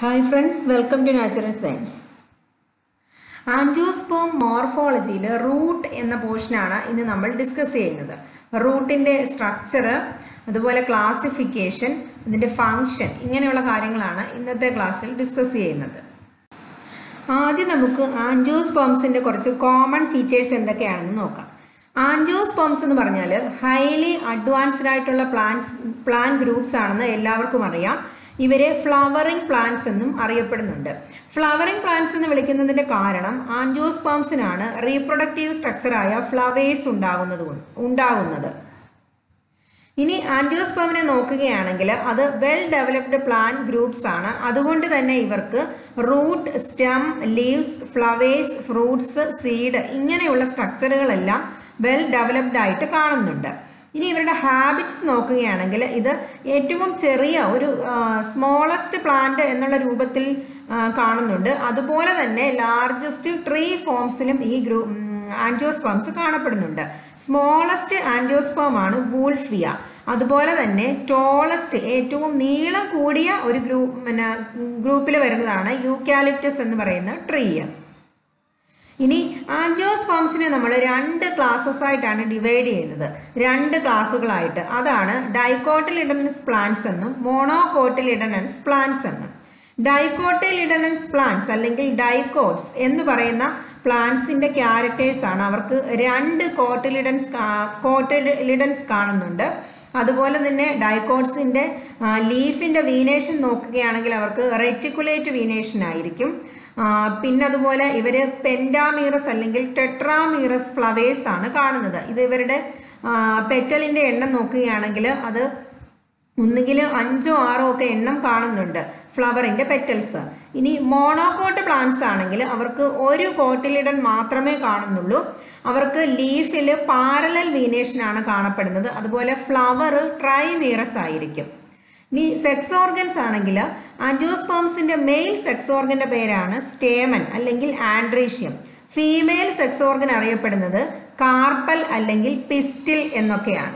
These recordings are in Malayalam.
hi friends welcome to natural science angiosperm മോർഫോളജിയിൽ റൂട്ട് എന്ന പോർഷനാണ് ഇന്ന് നമ്മൾ ഡിസ്കസ് ചെയ്യുന്നത് റൂട്ടിൻ്റെ സ്ട്രക്ചർ അതുപോലെ ക്ലാസിഫിക്കേഷൻ ഇതിൻ്റെ ഫങ്ഷൻ ഇങ്ങനെയുള്ള കാര്യങ്ങളാണ് ഇന്നത്തെ ക്ലാസ്സിൽ ഡിസ്കസ് ചെയ്യുന്നത് ആദ്യം നമുക്ക് ആൻജിയോസ്പോംസിൻ്റെ കുറച്ച് കോമൺ ഫീച്ചേഴ്സ് എന്തൊക്കെയാണെന്ന് നോക്കാം ആൻജിയോസ്പോംസ് എന്ന് പറഞ്ഞാൽ ഹൈലി അഡ്വാൻസ്ഡ് ആയിട്ടുള്ള പ്ലാന്റ്സ് പ്ലാൻ ഗ്രൂപ്പ്സ് ആണെന്ന് എല്ലാവർക്കും അറിയാം ഇവരെ ഫ്ലവറിംഗ് പ്ലാന്റ്സ് എന്നും അറിയപ്പെടുന്നുണ്ട് ഫ്ലവറിംഗ് പ്ലാന്റ്സ് എന്ന് വിളിക്കുന്നതിന്റെ കാരണം ആൻജിയോസ്പോംസിനാണ് റീപ്രൊഡക്റ്റീവ് സ്ട്രക്ചറായ ഫ്ലവേഴ്സ് ഉണ്ടാകുന്നത് ഉണ്ടാകുന്നത് ഇനി ആൻജിയോസ്പോമിനെ നോക്കുകയാണെങ്കിൽ അത് വെൽ ഡെവലപ്ഡ് പ്ലാൻ ഗ്രൂപ്പ്സ് ആണ് അതുകൊണ്ട് തന്നെ ഇവർക്ക് root stem leaves flowers fruits seed ഇങ്ങനെയുള്ള സ്ട്രക്ചറുകളെല്ലാം വെൽ ഡെവലപ്ഡ് ആയിട്ട് കാണുന്നുണ്ട് ഇനി ഇവരുടെ ഹാബിറ്റ്സ് നോക്കുകയാണെങ്കിൽ ഇത് ഏറ്റവും ചെറിയ ഒരു സ്മോളസ്റ്റ് പ്ലാന്റ് എന്നുള്ള രൂപത്തിൽ കാണുന്നുണ്ട് അതുപോലെ തന്നെ ലാർജസ്റ്റ് ട്രീ ഫോംസിലും ഈ ഗ്രൂ ആൻജിയോസ്പോംസ് കാണപ്പെടുന്നുണ്ട് സ്മോളസ്റ്റ് ആൻജിയോസ്പോം ആണ് വൂൾഫിയ അതുപോലെ തന്നെ ടോളസ്റ്റ് ഏറ്റവും നീളം കൂടിയ ഒരു ഗ്രൂപ്പ് പിന്നെ ഗ്രൂപ്പിൽ വരുന്നതാണ് യൂക്കാലിപ്റ്റസ് എന്ന് പറയുന്ന ട്രീ ഇനി ആൻജിയോസ്പോംസിനെ നമ്മൾ രണ്ട് ക്ലാസ്സസ് ആയിട്ടാണ് ഡിവൈഡ് ചെയ്യുന്നത് രണ്ട് ക്ലാസ്സുകളായിട്ട് അതാണ് ഡൈക്കോട്ടിലിഡനസ് പ്ലാന്റ്സ് എന്നും മോണോകോട്ടിലിഡനസ് പ്ലാന്റ്സ് എന്നും ഡൈക്കോട്ടിലിഡനസ് പ്ലാന്റ്സ് അല്ലെങ്കിൽ ഡൈക്കോട്സ് എന്ന് പറയുന്ന പ്ലാന്റ്സിന്റെ ക്യാരക്ടേഴ്സ് ആണ് അവർക്ക് രണ്ട് കോട്ടിലിഡൻസ് കോട്ടിലിഡൻസ് കാണുന്നുണ്ട് അതുപോലെ തന്നെ ഡൈക്കോട്സിന്റെ ലീഫിന്റെ വീനേഷൻ നോക്കുകയാണെങ്കിൽ അവർക്ക് റെറ്റിക്കുലേറ്റ് വീനേഷൻ ആയിരിക്കും പിന്നെ അതുപോലെ ഇവർ പെൻഡാമീറസ് അല്ലെങ്കിൽ ടെട്രാമീറസ് ഫ്ലവേഴ്സ് ആണ് കാണുന്നത് ഇത് ഇവരുടെ പെറ്റലിന്റെ എണ്ണം നോക്കുകയാണെങ്കിൽ അത് ഒന്നുകിൽ അഞ്ചോ ആറോ ഒക്കെ എണ്ണം കാണുന്നുണ്ട് ഫ്ലവറിന്റെ പെറ്റൽസ് ഇനി മോണോകോട്ട് പ്ലാന്റ്സ് ആണെങ്കിൽ അവർക്ക് ഒരു കോട്ടിലിടൻ മാത്രമേ കാണുന്നുള്ളൂ അവർക്ക് ലീഫിൽ പാരലൽ വീനേഷൻ ആണ് കാണപ്പെടുന്നത് അതുപോലെ ഫ്ലവർ ട്രൈമീറസ് ആയിരിക്കും ഇനി സെക്സ് ഓർഗൻസ് ആണെങ്കിൽ ആൻജിയോസ്പോംസിന്റെ മെയിൽ സെക്സ് ഓർഗന്റെ പേരാണ് സ്റ്റേമൻ അല്ലെങ്കിൽ ആൻഡ്രീഷ്യം ഫീമെയിൽ സെക്സ് ഓർഗൻ അറിയപ്പെടുന്നത് കാർപ്പൽ അല്ലെങ്കിൽ പിസ്റ്റിൽ എന്നൊക്കെയാണ്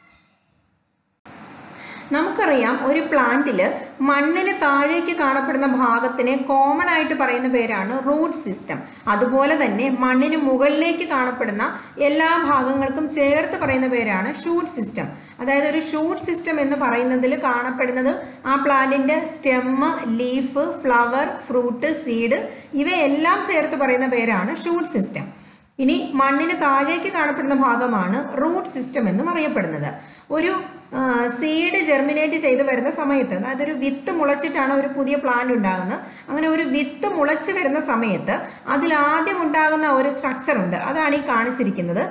നമുക്കറിയാം ഒരു പ്ലാന്റിൽ മണ്ണിന് താഴേക്ക് കാണപ്പെടുന്ന ഭാഗത്തിനെ കോമൺ ആയിട്ട് പറയുന്ന പേരാണ് റൂട്ട് സിസ്റ്റം അതുപോലെ തന്നെ മണ്ണിന് മുകളിലേക്ക് കാണപ്പെടുന്ന എല്ലാ ഭാഗങ്ങൾക്കും ചേർത്ത് പറയുന്ന പേരാണ് ഷൂട്ട് സിസ്റ്റം അതായത് ഒരു ഷൂട്ട് സിസ്റ്റം എന്ന് പറയുന്നതിൽ കാണപ്പെടുന്നത് ആ പ്ലാന്റിന്റെ stem leaf flower fruit seed ഇവയെല്ലാം ചേർത്ത് പറയുന്ന പേരാണ് ഷൂട്ട് സിസ്റ്റം ഇനി മണ്ണിന് താഴേക്ക് കാണപ്പെടുന്ന ഭാഗമാണ് റൂട്ട് സിസ്റ്റം എന്നും അറിയപ്പെടുന്നത് ഒരു സീഡ് ജെർമിനേറ്റ് ചെയ്ത് വരുന്ന സമയത്ത് അതായത് ഒരു വിത്ത് മുളച്ചിട്ടാണ് ഒരു പുതിയ പ്ലാന്റ് ഉണ്ടാകുന്നത് അങ്ങനെ ഒരു വിത്ത് മുളച്ച് വരുന്ന സമയത്ത് അതിൽ ആദ്യം ഉണ്ടാകുന്ന ഒരു സ്ട്രക്ചർ ഉണ്ട് അതാണ് ഈ കാണിച്ചിരിക്കുന്നത്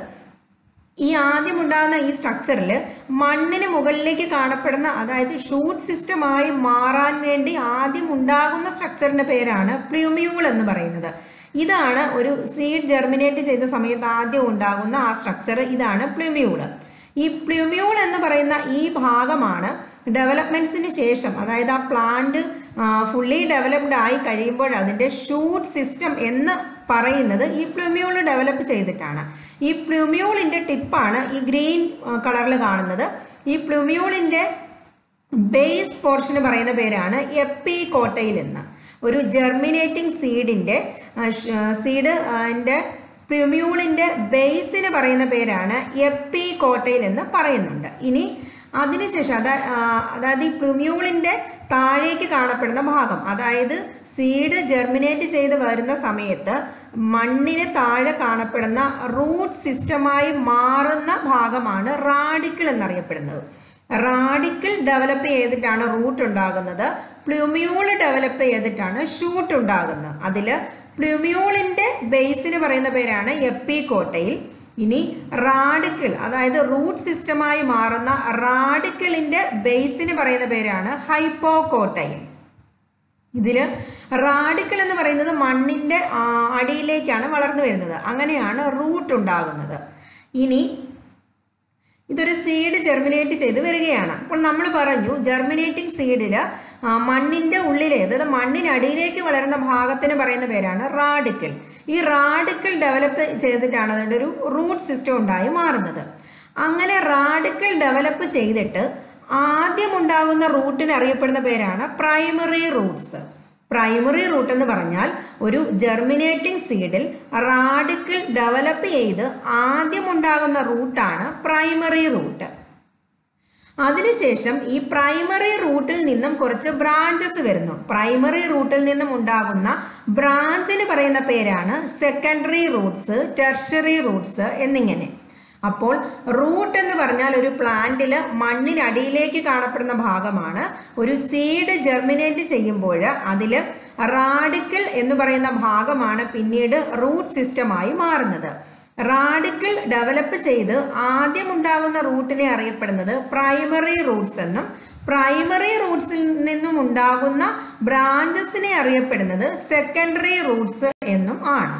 ഈ ആദ്യം ഉണ്ടാകുന്ന ഈ സ്ട്രക്ചറിൽ മണ്ണിന് മുകളിലേക്ക് കാണപ്പെടുന്ന അതായത് ഷൂട്ട് സിസ്റ്റമായി മാറാൻ വേണ്ടി ആദ്യം ഉണ്ടാകുന്ന സ്ട്രക്ചറിന്റെ പേരാണ് പ്ലൂമ്യൂൾ എന്ന് പറയുന്നത് ഇതാണ് ഒരു സീഡ് ജെർമിനേറ്റ് ചെയ്ത സമയത്ത് ആദ്യം ഉണ്ടാകുന്ന ആ സ്ട്രക്ചർ ഇതാണ് പ്ലൂമ്യൂള് ഈ പ്ലൂമ്യൂൾ എന്ന് പറയുന്ന ഈ ഭാഗമാണ് ഡെവലപ്മെന്റ്സിന് ശേഷം അതായത് ആ പ്ലാന്റ് ഫുള്ളി ഡെവലപ്ഡ് ആയി കഴിയുമ്പോൾ അതിൻ്റെ ഷൂട്ട് സിസ്റ്റം എന്ന് പറയുന്നത് ഈ പ്ലൂമ്യൂൾ ഡെവലപ്പ് ചെയ്തിട്ടാണ് ഈ പ്ലൂമ്യൂളിൻ്റെ ടിപ്പാണ് ഈ ഗ്രീൻ കളറിൽ കാണുന്നത് ഈ പ്ലൂമ്യൂളിൻ്റെ ബേസ് പോർഷന് പറയുന്ന പേരാണ് എപ്പി കോട്ടയിൽ എന്ന് ഒരു ജെർമിനേറ്റിംഗ് സീഡിൻ്റെ സീഡ് അതിൻ്റെ പ്യൂമ്യൂളിൻ്റെ ബേസിന് പറയുന്ന പേരാണ് എപ്പി കോട്ടയിൽ എന്ന് പറയുന്നുണ്ട് ഇനി അതിനുശേഷം അതാ അതായത് ഈ പ്ലുമ്യൂളിൻ്റെ താഴേക്ക് കാണപ്പെടുന്ന ഭാഗം അതായത് സീഡ് ജെർമിനേറ്റ് ചെയ്ത് വരുന്ന സമയത്ത് മണ്ണിന് താഴെ കാണപ്പെടുന്ന റൂട്ട് സിസ്റ്റമായി മാറുന്ന ഭാഗമാണ് റാഡിക്കിൾ എന്നറിയപ്പെടുന്നത് റാഡിക്കിൾ ഡെവലപ്പ് ചെയ്തിട്ടാണ് റൂട്ട് ഉണ്ടാകുന്നത് പ്ലൂമ്യൂൾ ഡെവലപ്പ് ചെയ്തിട്ടാണ് ഷൂട്ട് ഉണ്ടാകുന്നത് അതിൽ പ്ലൂമ്യൂളിൻ്റെ ബേസിന് പറയുന്ന പേരാണ് എപ്പി കോട്ടയിൽ ഇനി റാഡിക്കിൾ അതായത് റൂട്ട് സിസ്റ്റമായി മാറുന്ന റാഡിക്കിളിൻ്റെ ബേസിന് പറയുന്ന പേരാണ് ഹൈപ്പോകോട്ടയിൽ ഇതിൽ റാഡിക്കിൾ എന്ന് പറയുന്നത് മണ്ണിൻ്റെ അടിയിലേക്കാണ് വളർന്നു വരുന്നത് അങ്ങനെയാണ് റൂട്ട് ഉണ്ടാകുന്നത് ഇനി ഇതൊരു സീഡ് ജെർമിനേറ്റ് ചെയ്ത് വരികയാണ് അപ്പോൾ നമ്മൾ പറഞ്ഞു ജെർമിനേറ്റിംഗ് സീഡിൽ മണ്ണിൻ്റെ ഉള്ളിലെ അതായത് മണ്ണിനടിയിലേക്ക് വളരുന്ന ഭാഗത്തിന് പറയുന്ന പേരാണ് റാഡിക്കിൾ ഈ റാഡിക്കിൾ ഡെവലപ്പ് ചെയ്തിട്ടാണ് അതിൻ്റെ ഒരു റൂട്ട് സിസ്റ്റം ഉണ്ടായി മാറുന്നത് അങ്ങനെ റാഡിക്കിൾ ഡെവലപ്പ് ചെയ്തിട്ട് ആദ്യം ഉണ്ടാകുന്ന റൂട്ടിന് അറിയപ്പെടുന്ന പേരാണ് പ്രൈമറി റൂട്ട്സ് പ്രൈമറി റൂട്ട് എന്ന് പറഞ്ഞാൽ ഒരു ജെർമിനേറ്റിംഗ് സീഡിൽ റാഡിക്കിൾ ഡെവലപ്പ് ചെയ്ത് ആദ്യം ഉണ്ടാകുന്ന റൂട്ടാണ് പ്രൈമറി റൂട്ട് അതിനുശേഷം ഈ പ്രൈമറി റൂട്ടിൽ നിന്നും കുറച്ച് ബ്രാഞ്ചസ് വരുന്നു പ്രൈമറി റൂട്ടിൽ നിന്നും ഉണ്ടാകുന്ന ബ്രാഞ്ചിന് പറയുന്ന പേരാണ് സെക്കൻഡറി റൂട്ട്സ് ടെർഷറി റൂട്ട്സ് എന്നിങ്ങനെ അപ്പോൾ റൂട്ട് എന്ന് പറഞ്ഞാൽ ഒരു പ്ലാന്റിൽ മണ്ണിനടിയിലേക്ക് കാണപ്പെടുന്ന ഭാഗമാണ് ഒരു സീഡ് ജെർമിനേറ്റ് ചെയ്യുമ്പോൾ അതിൽ റാഡിക്കിൾ എന്ന് പറയുന്ന ഭാഗമാണ് പിന്നീട് റൂട്ട് സിസ്റ്റമായി മാറുന്നത് റാഡിക്കിൾ ഡെവലപ്പ് ചെയ്ത് ആദ്യം ഉണ്ടാകുന്ന റൂട്ടിനെ അറിയപ്പെടുന്നത് പ്രൈമറി റൂട്ട്സ് എന്നും പ്രൈമറി റൂട്ട്സിൽ നിന്നും ഉണ്ടാകുന്ന ബ്രാഞ്ചസിനെ അറിയപ്പെടുന്നത് സെക്കൻഡറി റൂട്ട്സ് എന്നും ആണ്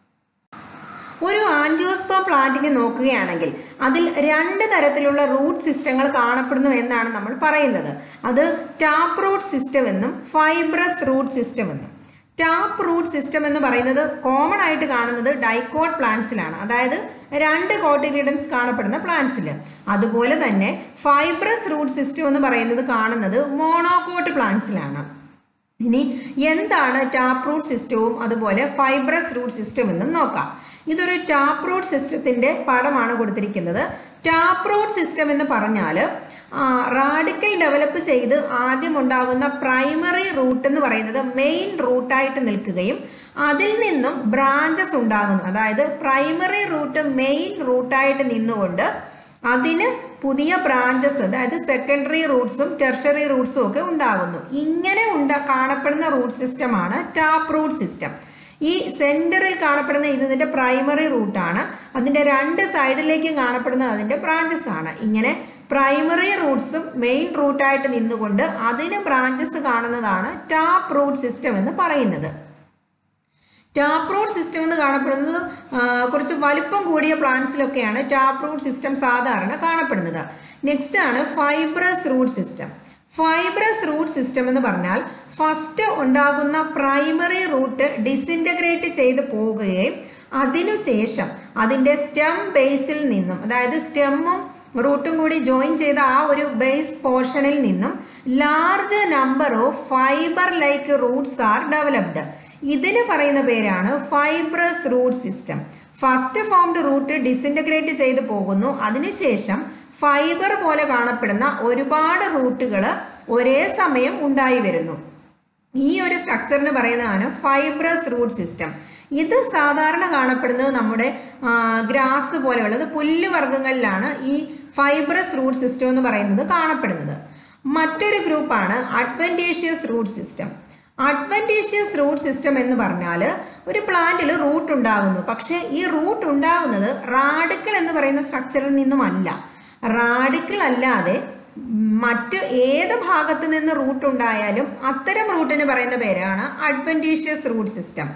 ഒരു ആൻജിയോസ്പം പ്ലാന്റിനെ നോക്കുകയാണെങ്കിൽ അതിൽ രണ്ട് തരത്തിലുള്ള റൂട്ട് സിസ്റ്റങ്ങൾ കാണപ്പെടുന്നു എന്നാണ് നമ്മൾ പറയുന്നത് അത് ടാപ്പ് റൂട്ട് സിസ്റ്റം എന്നും ഫൈബ്രസ് റൂട്ട് സിസ്റ്റം എന്നും ടാപ്പ് റൂട്ട് സിസ്റ്റം എന്ന് പറയുന്നത് കോമൺ ആയിട്ട് കാണുന്നത് ഡൈക്കോട്ട് പ്ലാന്റ്സിലാണ് അതായത് രണ്ട് കോട്ടിലിഡൻസ് കാണപ്പെടുന്ന പ്ലാന്റ്സിൽ അതുപോലെ തന്നെ ഫൈബ്രസ് റൂട്ട് സിസ്റ്റം എന്ന് പറയുന്നത് കാണുന്നത് മോണോകോട്ട് പ്ലാന്റ്സിലാണ് ഇനി എന്താണ് ടാപ്പ് റൂട്ട് സിസ്റ്റവും അതുപോലെ ഫൈബ്രസ് റൂട്ട് സിസ്റ്റം എന്നും നോക്കാം ഇതൊരു ടാപ്പ് റൂട്ട് സിസ്റ്റത്തിന്റെ പടമാണ് കൊടുത്തിരിക്കുന്നത് ടാപ്പ് റൂട്ട് സിസ്റ്റം എന്ന് പറഞ്ഞാൽ റാഡിക്കൽ ഡെവലപ്പ് ചെയ്ത് ആദ്യം ഉണ്ടാകുന്ന പ്രൈമറി റൂട്ട് എന്ന് പറയുന്നത് മെയിൻ റൂട്ടായിട്ട് നിൽക്കുകയും അതിൽ നിന്നും ബ്രാഞ്ചസ് ഉണ്ടാകുന്നു അതായത് പ്രൈമറി റൂട്ട് മെയിൻ റൂട്ടായിട്ട് നിന്നുകൊണ്ട് അതിന് പുതിയ ബ്രാഞ്ചസ് അതായത് സെക്കൻഡറി റൂട്ട്സും ടെർഷറി റൂട്ട്സും ഒക്കെ ഉണ്ടാകുന്നു ഇങ്ങനെ ഉണ്ട കാണപ്പെടുന്ന റൂട്ട് സിസ്റ്റമാണ് ടാപ്പ് റൂട്ട് സിസ്റ്റം ഈ സെന്ററിൽ കാണപ്പെടുന്ന ഇത് ഇതിന്റെ പ്രൈമറി റൂട്ടാണ് അതിന്റെ രണ്ട് സൈഡിലേക്കും കാണപ്പെടുന്നത് അതിന്റെ ബ്രാഞ്ചസ് ആണ് ഇങ്ങനെ പ്രൈമറി റൂട്ട്സും മെയിൻ റൂട്ടായിട്ട് നിന്നുകൊണ്ട് അതിന് ബ്രാഞ്ചസ് കാണുന്നതാണ് ടാപ്പ് റൂട്ട് സിസ്റ്റം എന്ന് പറയുന്നത് ടാപ്പ് റൂട്ട് സിസ്റ്റം എന്ന് കാണപ്പെടുന്നത് കുറച്ച് വലിപ്പം കൂടിയ പ്ലാന്റ്സിലൊക്കെയാണ് ടാപ്പ് റൂട്ട് സിസ്റ്റം സാധാരണ കാണപ്പെടുന്നത് നെക്സ്റ്റ് ആണ് fibrous root system fibrous root system എന്ന് പറഞ്ഞാൽ ഫസ്റ്റ് ഉണ്ടാകുന്ന പ്രൈമറി റൂട്ട് ഡിസിൻറ്റഗ്രേറ്റ് ചെയ്ത് പോകുകയും അതിനുശേഷം അതിൻ്റെ സ്റ്റെം ബേസിൽ നിന്നും അതായത് സ്റ്റെമ്മും റൂട്ടും കൂടി ജോയിൻ ചെയ്ത ആ ഒരു ബേസ് പോർഷനിൽ നിന്നും large number of fiber like roots are developed ഇതിന് പറയുന്ന പേരാണ് fibrous root system first formed root disintegrate ചെയ്ത് പോകുന്നു അതിനുശേഷം ഫൈബർ പോലെ കാണപ്പെടുന്ന ഒരുപാട് റൂട്ടുകൾ ഒരേ സമയം ഉണ്ടായി വരുന്നു ഈ ഒരു സ്ട്രക്ചറിന് പറയുന്നതാണ് ഫൈബ്രസ് റൂട്ട് സിസ്റ്റം ഇത് സാധാരണ കാണപ്പെടുന്നത് നമ്മുടെ ഗ്രാസ് പോലെയുള്ളത് പുല്ല് വർഗ്ഗങ്ങളിലാണ് ഈ ഫൈബ്രസ് റൂട്ട് സിസ്റ്റം എന്ന് പറയുന്നത് കാണപ്പെടുന്നത് മറ്റൊരു ഗ്രൂപ്പാണ് adventitious root system adventitious root system എന്ന് പറഞ്ഞാൽ ഒരു പ്ലാന്റിൽ റൂട്ട് ഉണ്ടാകുന്നു പക്ഷേ ഈ റൂട്ട് ഉണ്ടാകുന്നത് റാഡിക്കൽ എന്ന് പറയുന്ന സ്ട്രക്ചറിൽ നിന്നുമല്ല റാഡിക്കൽ അല്ലാതെ മറ്റ് ഏത് ഭാഗത്ത് നിന്ന് റൂട്ട് ഉണ്ടായാലും അത്തരം റൂട്ടിന് പറയുന്ന പേരാണ് അഡ്വൻറ്റേഷ്യസ് റൂട്ട് സിസ്റ്റം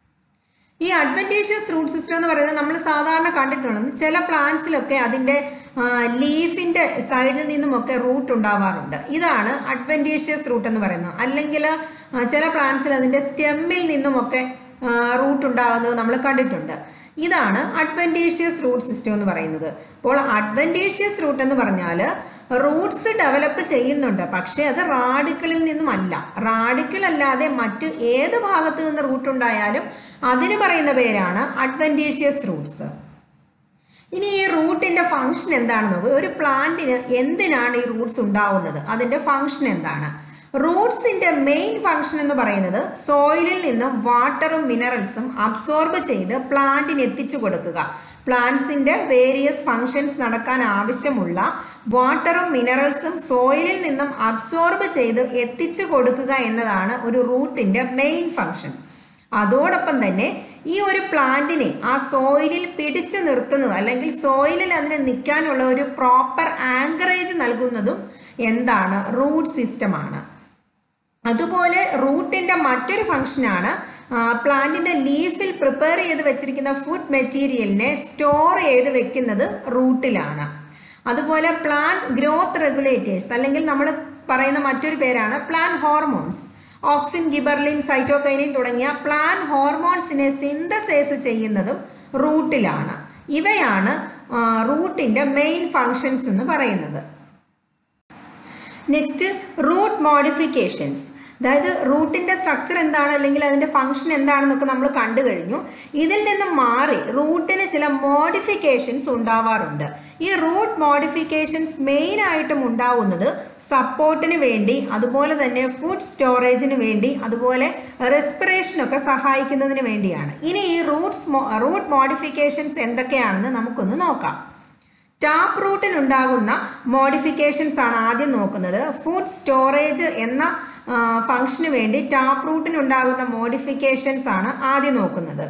ഈ അഡ്വൻറ്റേഷ്യസ് റൂട്ട് സിസ്റ്റം എന്ന് പറയുന്നത് നമ്മൾ സാധാരണ കണ്ടിട്ടുള്ളത് ചില പ്ലാന്റ്സിലൊക്കെ അതിൻ്റെ ലീഫിൻ്റെ സൈഡിൽ നിന്നുമൊക്കെ റൂട്ട് ഉണ്ടാവാറുണ്ട് ഇതാണ് അഡ്വൻറ്റേഷ്യസ് റൂട്ട് എന്ന് പറയുന്നത് അല്ലെങ്കിൽ ചില പ്ലാന്റ്സിൽ അതിൻ്റെ സ്റ്റെമ്മിൽ നിന്നുമൊക്കെ റൂട്ട് ഉണ്ടാകുന്നത് നമ്മൾ കണ്ടിട്ടുണ്ട് ഇതാണ് അഡ്വൻറ്റേഷ്യസ് റൂട്ട് സിസ്റ്റം എന്ന് പറയുന്നത് അപ്പോൾ അഡ്വൻറ്റേഷ്യസ് റൂട്ട് എന്ന് പറഞ്ഞാൽ റൂട്ട്സ് ഡെവലപ്പ് ചെയ്യുന്നുണ്ട് പക്ഷേ അത് റാഡിക്കളിൽ നിന്നുമല്ല റാഡിക്കൽ അല്ലാതെ മറ്റ് ഏത് ഭാഗത്ത് നിന്ന് റൂട്ട് ഉണ്ടായാലും അതിന് പറയുന്ന പേരാണ് അഡ്വൻറ്റേഷ്യസ് റൂട്ട്സ് ഇനി ഈ റൂട്ടിന്റെ ഫംഗ്ഷൻ എന്താണെന്ന് നോക്കുക ഒരു പ്ലാന്റിന് എന്തിനാണ് ഈ റൂട്ട്സ് ഉണ്ടാവുന്നത് അതിന്റെ ഫംഗ്ഷൻ എന്താണ് റൂട്ട്സിന്റെ മെയിൻ ഫംഗ്ഷൻ എന്ന് പറയുന്നത് സോയിലിൽ നിന്നും വാട്ടറും മിനറൽസും അബ്സോർബ് ചെയ്ത് പ്ലാന്റിന് എത്തിച്ചു കൊടുക്കുക പ്ലാന്റ്സിന്റെ വേരിയസ് ഫങ്ഷൻസ് നടക്കാൻ ആവശ്യമുള്ള വാട്ടറും മിനറൽസും സോയിലിൽ നിന്നും അബ്സോർബ് ചെയ്ത് എത്തിച്ചു കൊടുക്കുക എന്നതാണ് ഒരു റൂട്ടിന്റെ മെയിൻ ഫങ്ഷൻ അതോടൊപ്പം തന്നെ ഈ ഒരു പ്ലാന്റിനെ ആ സോയിലിൽ പിടിച്ചു നിർത്തുന്നത് അല്ലെങ്കിൽ സോയിലിൽ അതിന് നിൽക്കാനുള്ള ഒരു പ്രോപ്പർ ആങ്കറേജ് നൽകുന്നതും എന്താണ് റൂട്ട് സിസ്റ്റമാണ് അതുപോലെ റൂട്ടിന്റെ മറ്റൊരു ഫംഗ്ഷനാണ് പ്ലാന്റിന്റെ ലീഫിൽ പ്രിപ്പയർ ചെയ്ത് വെച്ചിരിക്കുന്ന ഫുഡ് മെറ്റീരിയലിനെ സ്റ്റോർ ചെയ്ത് വെക്കുന്നത് റൂട്ടിലാണ് അതുപോലെ പ്ലാൻ ഗ്രോത്ത് റെഗുലേറ്റേഴ്സ് അല്ലെങ്കിൽ നമ്മൾ പറയുന്ന മറ്റൊരു പേരാണ് plant hormones auxin gibberellin cytokinin തുടങ്ങിയ പ്ലാൻ ഹോർമോൺസിനെ സിന്തസൈസ് ചെയ്യുന്നതും റൂട്ടിലാണ് ഇവയാണ് റൂട്ടിന്റെ മെയിൻ ഫങ്ഷൻസ് എന്ന് പറയുന്നത് നെക്സ്റ്റ് റൂട്ട് മോഡിഫിക്കേഷൻസ് അതായത് റൂട്ടിന്റെ സ്ട്രക്ചർ എന്താണ് അല്ലെങ്കിൽ അതിന്റെ ഫംഗ്ഷൻ എന്താണെന്നൊക്കെ നമ്മൾ കണ്ടു കഴിഞ്ഞു ഇതിൽ നിന്നും മാറി റൂട്ടിന് ചില മോഡിഫിക്കേഷൻസ് ഉണ്ടാവാറുണ്ട് ഈ റൂട്ട് മോഡിഫിക്കേഷൻസ് മെയിൻ ആയിട്ടും ഉണ്ടാവുന്നത് സപ്പോർട്ടിന് വേണ്ടി അതുപോലെ തന്നെ ഫുഡ് സ്റ്റോറേജിന് വേണ്ടി അതുപോലെ റെസ്പിറേഷനൊക്കെ സഹായിക്കുന്നതിന് വേണ്ടിയാണ് ഇനി ഈ റൂട്ട്സ് റൂട്ട് മോഡിഫിക്കേഷൻസ് എന്തൊക്കെയാണെന്ന് നമുക്കൊന്ന് നോക്കാം ടാപ്പ് റൂട്ടിനുണ്ടാകുന്ന മോഡിഫിക്കേഷൻസ് ആണ് ആദ്യം നോക്കുന്നത് ഫുഡ് സ്റ്റോറേജ് എന്ന ഫംഗ്ഷന് വേണ്ടി ടാപ്പ് റൂട്ടിനുണ്ടാകുന്ന മോഡിഫിക്കേഷൻസ് ആണ് ആദ്യം നോക്കുന്നത്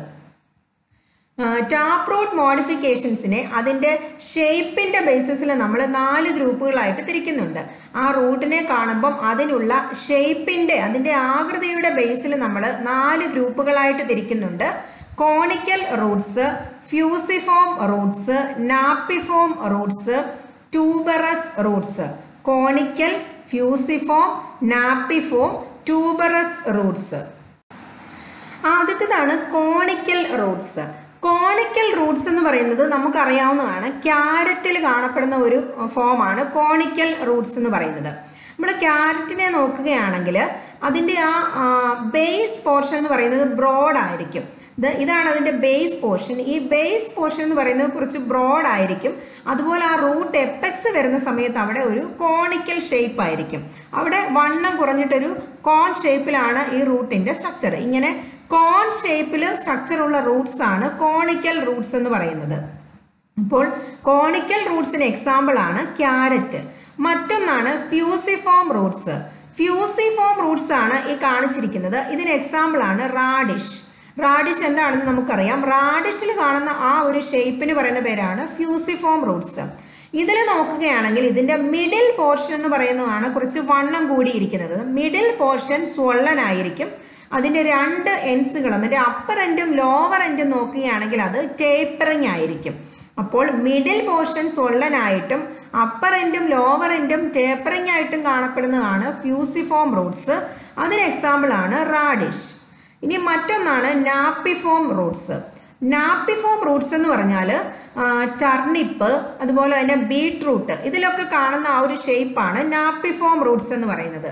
ടാപ്പ് റൂട്ട് മോഡിഫിക്കേഷൻസിനെ അതിൻ്റെ ഷേപ്പിൻ്റെ ബേസിസിൽ നമ്മൾ നാല് ഗ്രൂപ്പുകളായിട്ട് തിരിക്കുന്നുണ്ട് ആ റൂട്ടിനെ കാണുമ്പം അതിനുള്ള ഷേപ്പിൻ്റെ അതിൻ്റെ ആകൃതിയുടെ ബേസിൽ നമ്മൾ നാല് ഗ്രൂപ്പുകളായിട്ട് തിരിക്കുന്നുണ്ട് conical roots fusiform roots napiform roots tuberous roots conical fusiform napiform tuberous roots ആദ്യത്തേതാണ് കോണിക്കൽ റൂട്ട്സ് കോണിക്കൽ റൂട്ട്സ് എന്ന് പറയുന്നത് നമുക്കറിയാവുന്നതാണ് ക്യാരറ്റിൽ കാണപ്പെടുന്ന ഒരു ഫോമാണ് കോണിക്കൽ റൂട്ട്സ് എന്ന് പറയുന്നത് നമ്മൾ ക്യാരറ്റിനെ നോക്കുകയാണെങ്കിൽ അതിൻ്റെ ആ ബേസ് പോർഷൻ എന്ന് പറയുന്നത് ബ്രോഡ് ആയിരിക്കും ഇത് ഇതാണ് അതിൻ്റെ ബേസ് പോർഷൻ ഈ ബേസ് പോർഷൻ എന്ന് പറയുന്നത് കുറച്ച് ബ്രോഡ് ആയിരിക്കും അതുപോലെ ആ റൂട്ട് എപ്പെക്സ് വരുന്ന സമയത്ത് അവിടെ ഒരു കോണിക്കൽ ഷേപ്പ് ആയിരിക്കും അവിടെ വണ്ണം കുറഞ്ഞിട്ടൊരു കോൺ ഷേപ്പിലാണ് ഈ റൂട്ടിൻ്റെ സ്ട്രക്ചർ ഇങ്ങനെ കോൺ ഷേപ്പിൽ സ്ട്രക്ചർ ഉള്ള റൂട്ട്സ് ആണ് കോണിക്കൽ റൂട്ട്സ് എന്ന് പറയുന്നത് അപ്പോൾ കോണിക്കൽ റൂട്ട്സിന് എക്സാമ്പിൾ ആണ് ക്യാരറ്റ് മറ്റൊന്നാണ് ഫ്യൂസിഫോം റൂട്ട്സ് ഫ്യൂസിഫോം റൂട്ട്സ് ആണ് ഈ കാണിച്ചിരിക്കുന്നത് ഇതിന് എക്സാമ്പിൾ ആണ് റാഡിഷ് റാഡിഷ് എന്താണെന്ന് നമുക്കറിയാം റാഡിഷിൽ കാണുന്ന ആ ഒരു ഷേപ്പിന് പറയുന്ന പേരാണ് ഫ്യൂസിഫോം റൂട്ട്സ് ഇതിൽ നോക്കുകയാണെങ്കിൽ ഇതിന്റെ മിഡിൽ പോർഷൻ എന്ന് പറയുന്നതാണ് കുറച്ച് വണ്ണം കൂടിയിരിക്കുന്നത് മിഡിൽ പോർഷൻ സ്വള്ളൻ ആയിരിക്കും അതിന്റെ രണ്ട് എൻസുകളും അതിന്റെ അപ്പർ എൻഡും ലോവർ എൻഡും നോക്കുകയാണെങ്കിൽ അത് ടേപ്പറിങ് ആയിരിക്കും അപ്പോൾ മിഡിൽ പോർഷൻ സ്വള്ളനായിട്ടും അപ്പർ എൻഡും ലോവർ എൻഡും ടേപ്പറിംഗ് ആയിട്ടും കാണപ്പെടുന്നതാണ് ഫ്യൂസിഫോം റൂട്ട്സ് അതിന് എക്സാമ്പിൾ ആണ് റാഡിഷ് ഇനി മറ്റൊന്നാണ് നാപ്പിഫോം റൂട്ട്സ് നാപ്പിഫോം റൂട്ട്സ് എന്ന് പറഞ്ഞാൽ ടർണിപ്പ് അതുപോലെ തന്നെ ബീട്രൂട്ട് ഇതിലൊക്കെ കാണുന്ന ആ ഒരു ഷേപ്പാണ് നാപ്പിഫോം റൂട്ട്സ് എന്ന് പറയുന്നത്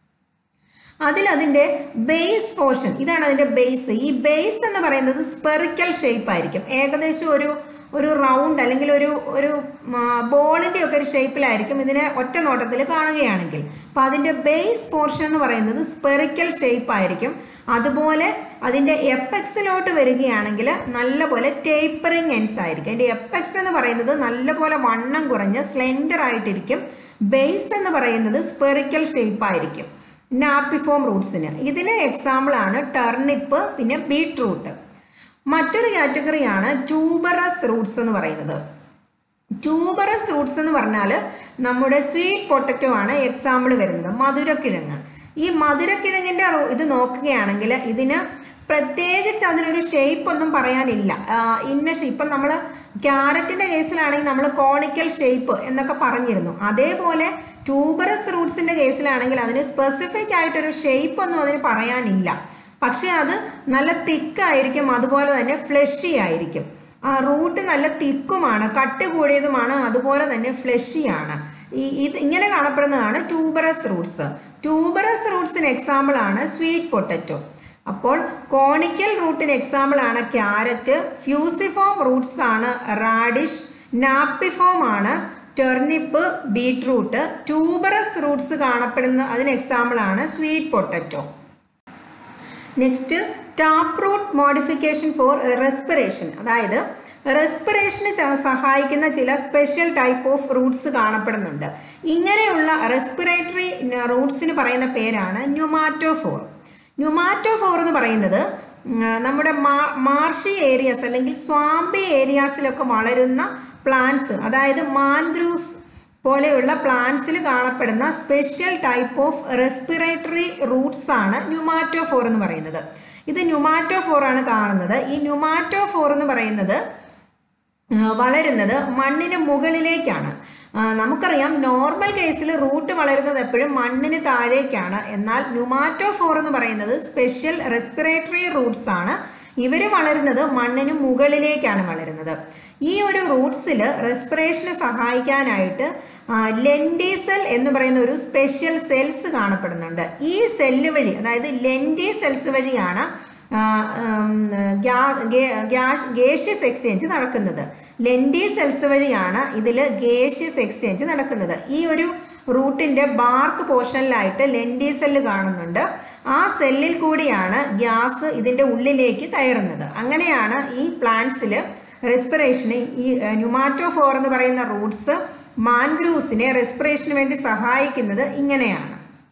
അതിൽ അതിൻ്റെ ബേസ് പോർഷൻ ഇതാണ് അതിൻ്റെ ബേസ് ഈ ബേസ് എന്ന് പറയുന്നത് സ്പെറിക്കൽ ഷേപ്പ് ആയിരിക്കും ഏകദേശം ഒരു ഒരു റൗണ്ട് അല്ലെങ്കിൽ ഒരു ഒരു ബോളിൻ്റെ ഒക്കെ ഒരു ഷേപ്പിലായിരിക്കും ഇതിനെ ഒറ്റ നോട്ടത്തിൽ കാണുകയാണെങ്കിൽ അപ്പോൾ അതിൻ്റെ ബേസ് പോർഷൻ എന്ന് പറയുന്നത് സ്പെറിക്കൽ ഷേപ്പ് ആയിരിക്കും അതുപോലെ അതിൻ്റെ എപ്പെക്സിലോട്ട് വരികയാണെങ്കിൽ നല്ലപോലെ ടേപ്പറിങ് എൻസ് ആയിരിക്കും അതിൻ്റെ എപ്പെക്സ് എന്ന് പറയുന്നത് നല്ലപോലെ വണ്ണം കുറഞ്ഞ് സ്ലെൻഡർ ആയിട്ടിരിക്കും ബേസ് എന്ന് പറയുന്നത് സ്പെറിക്കൽ ഷേപ്പ് ആയിരിക്കും നാപ്പിഫോം റൂട്ട്സിന് ഇതിന് എക്സാമ്പിൾ ആണ് ടർണിപ്പ് പിന്നെ ബീട്രൂട്ട് മറ്റൊരു കാറ്റഗറിയാണ് ട്യൂബറസ് റൂട്ട്സ് എന്ന് പറയുന്നത് ട്യൂബറസ് റൂട്ട്സ് എന്ന് പറഞ്ഞാൽ നമ്മുടെ സ്വീറ്റ് പൊട്ടറ്റോ ആണ് എക്സാമ്പിൾ വരുന്നത് മധുരക്കിഴങ്ങ് ഈ മധുരക്കിഴങ്ങിൻ്റെ ഇത് നോക്കുകയാണെങ്കിൽ ഇതിന് പ്രത്യേകിച്ച് അതിനൊരു ഷേപ്പ് ഒന്നും പറയാനില്ല ഇന്ന ഷേപ്പ് ഇപ്പം നമ്മൾ ക്യാരറ്റിൻ്റെ കേസിലാണെങ്കിൽ നമ്മൾ കോണിക്കൽ ഷേപ്പ് എന്നൊക്കെ പറഞ്ഞിരുന്നു അതേപോലെ ട്യൂബറസ് റൂട്ട്സിൻ്റെ കേസിലാണെങ്കിൽ അതിന് സ്പെസിഫിക് ആയിട്ടൊരു ഷേപ്പ് ഒന്നും അതിന് പറയാനില്ല പക്ഷേ അത് നല്ല തിക്കായിരിക്കും അതുപോലെ തന്നെ ഫ്ലഷി ആയിരിക്കും ആ റൂട്ട് നല്ല തിക്കുമാണ് കട്ട് കൂടിയതുമാണ് അതുപോലെ തന്നെ ഫ്ലഷിയാണ് ഈ ഇത് ഇങ്ങനെ കാണപ്പെടുന്നതാണ് ട്യൂബറസ് റൂട്ട്സ് ട്യൂബറസ് റൂട്ട്സിന് എക്സാമ്പിൾ ആണ് സ്വീറ്റ് പൊട്ടറ്റോ അപ്പോൾ കോണിക്കൽ റൂട്ടിന് എക്സാമ്പിൾ ആണ് ക്യാരറ്റ് ഫ്യൂസിഫോം റൂട്ട്സ് ആണ് റാഡിഷ് നാപ്പിഫോം ആണ് ടെർണിപ്പ് ബീട്രൂട്ട് ട്യൂബറസ് റൂട്ട്സ് കാണപ്പെടുന്ന അതിന് എക്സാമ്പിൾ ആണ് sweet potato next tap root modification for respiration അതായത് റെസ്പിറേഷന് സഹായിക്കുന്ന ചില സ്പെഷ്യൽ ടൈപ്പ് ഓഫ് റൂട്ട്സ് കാണപ്പെടുന്നുണ്ട് ഇങ്ങനെയുള്ള റെസ്പിറേറ്ററി റൂട്ട്സിന് പറയുന്ന പേരാണ് ന്യൂമാറ്റോഫോർ ന്യൂമാറ്റോഫോർ എന്ന് പറയുന്നത് നമ്മുടെ മാർഷി ഏരിയാസ് അല്ലെങ്കിൽ സ്വാമ്പി ഏരിയാസിലൊക്കെ വളരുന്ന പ്ലാന്റ്സ് അതായത് മാൻഗ്രൂസ് പോലെയുള്ള പ്ലാന്റ്സിൽ കാണപ്പെടുന്ന special type of respiratory roots ആണ് ന്യൂമാറ്റോഫോർ എന്ന് പറയുന്നത് ഇത് ന്യൂമാറ്റോഫോർ ആണ് കാണുന്നത് ഈ ന്യൂമാറ്റോഫോർ എന്ന് പറയുന്നത് വളരുന്നത് മണ്ണിന് മുകളിലേക്കാണ് നമുക്കറിയാം നോർമൽ കേസിൽ റൂട്ട് വളരുന്നത് എപ്പോഴും മണ്ണിന് താഴേക്കാണ് എന്നാൽ ന്യൂമാറ്റോഫോർ എന്ന് പറയുന്നത് സ്പെഷ്യൽ റെസ്പിറേറ്ററി റൂട്ട്സ് ആണ് ഇവർ വളരുന്നത് മണ്ണിന് മുകളിലേക്കാണ് വളരുന്നത് ഈ ഒരു റൂട്ട്സിൽ റെസ്പിറേഷന് സഹായിക്കാനായിട്ട് ലെൻഡീസെൽ എന്ന് പറയുന്ന ഒരു സ്പെഷ്യൽ സെൽസ് കാണപ്പെടുന്നുണ്ട് ഈ സെല്ല് വഴി അതായത് ലെൻഡി സെൽസ് വഴിയാണ് ഗേഷ്യസ് എക്സ്ചേഞ്ച് നടക്കുന്നത് ലെൻഡി സെൽസ് വഴിയാണ് ഇതിൽ ഗേഷ്യസ് എക്സ്ചേഞ്ച് നടക്കുന്നത് ഈ ഒരു റൂട്ടിൻ്റെ ബാർക്ക് പോർഷനിലായിട്ട് ലെൻഡി സെല്ല് കാണുന്നുണ്ട് ആ സെല്ലിൽ കൂടിയാണ് ഗ്യാസ് ഇതിൻ്റെ ഉള്ളിലേക്ക് കയറുന്നത് അങ്ങനെയാണ് ഈ പ്ലാന്റ്സിൽ റെസ്പിറേഷന് ഈ ന്യൂമാറ്റോഫോർ എന്ന് പറയുന്ന റൂട്ട്സ് മാൻഗ്രൂസിനെ റെസ്പിറേഷന് വേണ്ടി സഹായിക്കുന്നത് ഇങ്ങനെയാണ്